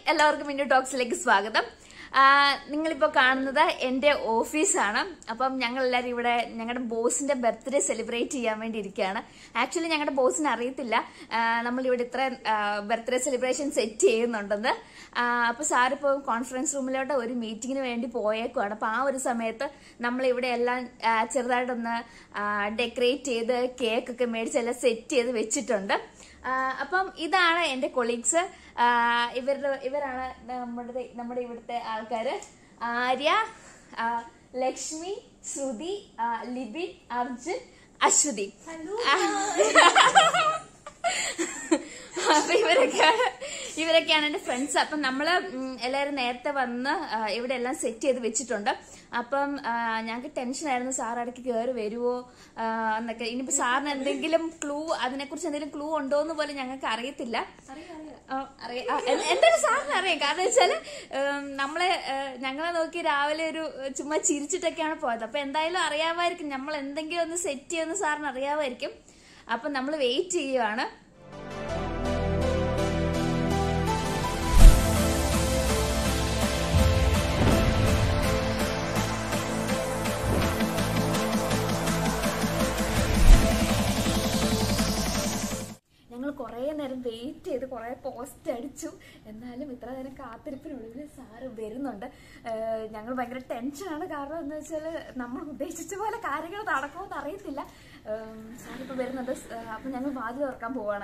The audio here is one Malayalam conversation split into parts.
എല്ലാവർക്കും മിന്നു ടോക്സിലേക്ക് സ്വാഗതം ആ, നിങ്ങളിപ്പോ കാണുന്നത് എന്റെ ഓഫീസാണ് അപ്പം ഞങ്ങൾ എല്ലാവരും ഇവിടെ ഞങ്ങളുടെ ബോസിന്റെ ബർത്ത്ഡേ സെലിബ്രേറ്റ് ചെയ്യാൻ വേണ്ടി ഇരിക്കുകയാണ് ആക്ച്വലി ഞങ്ങളുടെ ബോസിന് അറിയത്തില്ല ആ, നമ്മളിവിടെ ഇത്ര ബർത്ത്ഡേ സെലിബ്രേഷൻ സെറ്റ് ചെയ്യുന്നുണ്ടെന്ന് ആ, അപ്പൊ സാർ ഇപ്പോൾ കോൺഫറൻസ് റൂമിലോട്ട് ഒരു മീറ്റിങ്ങിന് വേണ്ടി പോയേക്കുവാണ് അപ്പൊ ആ ഒരു സമയത്ത് നമ്മൾ ഇവിടെ എല്ലാം ആ, ചെറുതായിട്ടൊന്ന് ഡെക്കറേറ്റ് ചെയ്ത് കേക്ക് ഒക്കെ മേടിച്ച് എല്ലാം സെറ്റ് ചെയ്ത് വെച്ചിട്ടുണ്ട് ആ, അപ്പം ഇതാണ് എന്റെ കൊളീഗ്സ് ഇവരുടെ ഇവരാണ് നമ്മുടെ നമ്മുടെ ഇവിടുത്തെ ആൾക്കാര് ആര്യ ആ, ലക്ഷ്മി ശ്രുതി ആ, ലിബിൻ അർജുൻ അശ്വതി അപ്പൊ ഇവരൊക്കെയാണ് ഇവരൊക്കെയാണ് എന്റെ ഫ്രണ്ട്സ് അപ്പം നമ്മള് ഉം, എല്ലാവരും നേരത്തെ വന്ന് ആ, ഇവിടെ എല്ലാം സെറ്റ് ചെയ്ത് വെച്ചിട്ടുണ്ട് അപ്പം ആ, ഞങ്ങൾക്ക് ടെൻഷനായിരുന്നു സാർ ഇടയ്ക്ക് കയറി വരുമോ ആ, എന്നൊക്കെ ഇനിയിപ്പോ സാറിന് എന്തെങ്കിലും ക്ലൂ അതിനെക്കുറിച്ച് എന്തെങ്കിലും ക്ലൂ ഉണ്ടോ എന്ന് പോലും ഞങ്ങൾക്ക് അറിയത്തില്ല ആ, അറിയ- ആ, എ- എന്തായാലും സാറിന് അറിയാം കാരണം വെച്ചാല് ഉം, നമ്മളെ ഏ, ഞങ്ങളെ നോക്കി രാവിലെ ഒരു ഏ, ചുമ്മാ ചിരിച്ചിട്ടൊക്കെയാണ് പോയത് അപ്പൊ എന്തായാലും അറിയാമായിരിക്കും നമ്മൾ എന്തെങ്കിലും ഒന്ന് സെറ്റ് ചെയ്യുമെന്ന് സാറിന് അറിയാമായിരിക്കും അപ്പൊ നമ്മൾ വെയിറ്റ് ചെയ്യുവാണ് ഞങ്ങൾ കുറേ നേരം വെയിറ്റ് ചെയ്ത് കുറേ പോസ്റ്റ് അടിച്ചു എന്നാലും ഇത്ര നേരം കാത്തിരിപ്പിനുള്ളിൽ സാറ് വരുന്നുണ്ട് ഏഹ് ഞങ്ങൾ ഭയങ്കര ടെൻഷനാണ് കാരണം എന്ന് വെച്ചാൽ നമ്മൾ ഉദ്ദേശിച്ച പോലെ കാര്യങ്ങൾ നടക്കുമെന്ന് അറിയത്തില്ല ഏഹ് സാറിപ്പോൾ വരുന്നുണ്ട് ഏഹ് അപ്പം ഞങ്ങൾ വാതിൽ തുറക്കാൻ പോവാണ്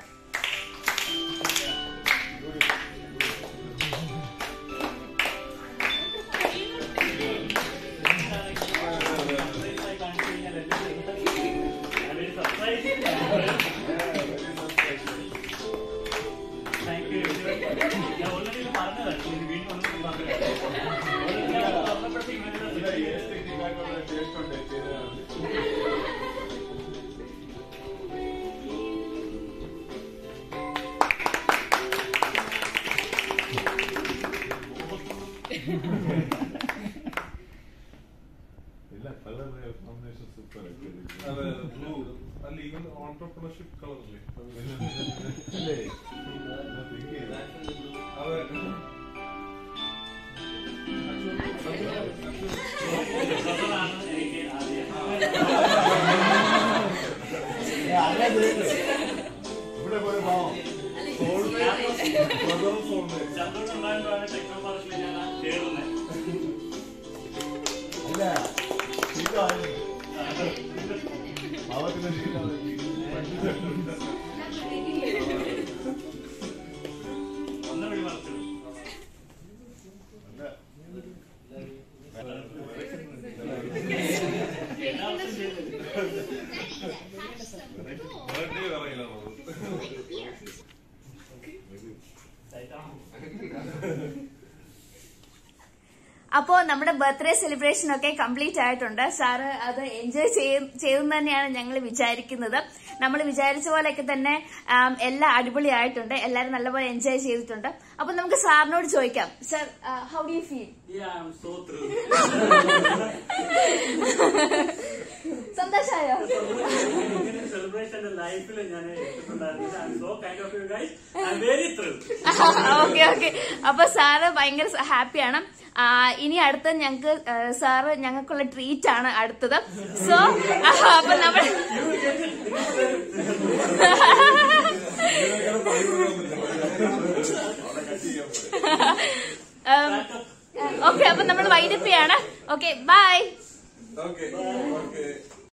ಇಲ್ಲ ಕಲರ್ ಕಾಂಬಿನೇಷನ್ ಸೂಪರ್ ಅದೇ ಬ್ಲೂ ಅಲ್ಲಿ ಈಗ ಆಂಟರ್ಪ್ರಿನರ್ಶಿಪ್ ಕಲರ್ ಅಲ್ಲಿ ಅಲ್ಲೇ ಅದೇ ഇവിടെ പോയ പാവം ബ്രദറും സോൾമേറ്റ് അല്ല ശീലമായി അവത്തിന് ശീലമായി അല്ല ബർത്ത്ഡേ അറിയില്ല അപ്പോൾ നമ്മുടെ ബർത്ത്ഡേ സെലിബ്രേഷൻ ഒക്കെ കംപ്ലീറ്റ് ആയിട്ടുണ്ട് സാറ് അത് എൻജോയ് ചെയ്തെന്ന് തന്നെയാണ് ഞങ്ങൾ വിചാരിക്കുന്നത് നമ്മൾ വിചാരിച്ച പോലെയൊക്കെ തന്നെ ആം, എല്ലാം അടിപൊളിയായിട്ടുണ്ട് എല്ലാവരും നല്ലപോലെ എൻജോയ് ചെയ്തിട്ടുണ്ട് അപ്പൊ നമുക്ക് സാറിനോട് ചോദിക്കാം sir how do you feel Yeah, I'm so thrilled. സന്തോഷമായോ ഇങ്ങനെ സെലിബ്രേഷൻ എന്റെ ലൈഫിൽ ഞാൻ എടുത്തിട്ടുണ്ടായിരുന്നില്ല I so kind of you guys I am very thrilled okay okay അപ്പൊ സാറ് ഭയങ്കര ഹാപ്പിയാണ് ആ, ഇനി അടുത്ത ഞങ്ങൾക്ക് സാറ് ഞങ്ങൾക്കുള്ള ട്രീറ്റ് ആണ് അടുത്തത് സോ അപ്പൊ നമ്മൾ ഓക്കെ അപ്പൊ നമ്മൾ വൈകിട്ട് ഓക്കെ ബൈ ഓക്കെ ഓക്കെ